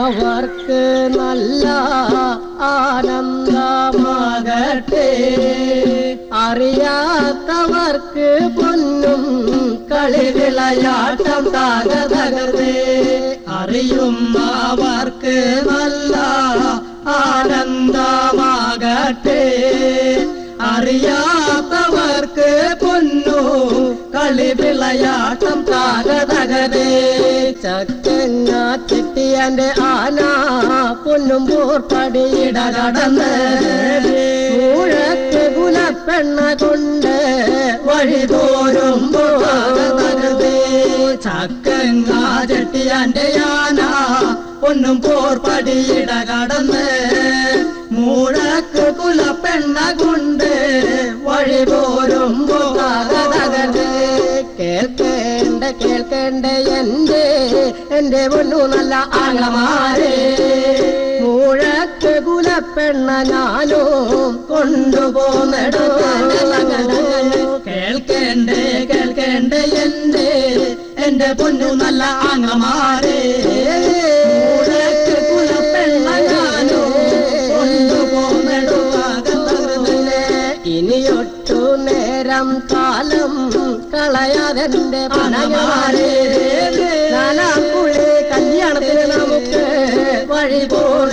അവർക്ക് നല്ല ആനന്ദമാകട്ടെ അറിയാത്തവർക്ക് പൊന്നും കളിവിളയാട്ടം താകതകർന്നേ അറിയുന്നവർക്ക് നല്ല ആനന്ദമാകട്ടെ അറിയാത്തവർക്ക് പൊന്നു കളി വിളയാട്ടം താകതകരേ ചക്കങ്ങ ചെട്ടിയന്റെ ആന പൊന്നും പോർപ്പടിയിട കടന്ന് മുഴക്ക് കുലപ്പെണ്ണ കൊണ്ട് വഴി തോരുമ്പോ താകതകരേ ചക്കങ്ങ ചെട്ടിയാന്റെ യാന പൊന്നും പോർപ്പടിയിട കടന്ന് മൂഴക്ക് കുലപ്പെണ്ണ കൊണ്ട് വഴി പോരുമ്പോ താകതകരേ കേൾക്കേണ്ട കേൾക്കേണ്ട എന്റെ എന്റെ പൊന്നു നല്ല ആങ്ങമാരെ മുഴക്ക് കുലപ്പെണ്ണ ഞാനും കൊണ്ടുപോന്നിടൂ കേൾക്കേണ്ടേ കേൾക്കേണ്ടേ എന്റെ എന്റെ പൊന്നു നല്ല ആങ്ങമാരെ മൂടക്ക് കുലപ്പെണ്ണ ഞാനോ കൊണ്ടുപോന്നിടുവാകത്തകർന്നേ. ഇനിയൊട്ടു നേരം കാലം കളയാതെന്റെ പണയമാരെ നാലാം കുഴി കല്യാണത്തിന് നമുക്ക് വഴി പോ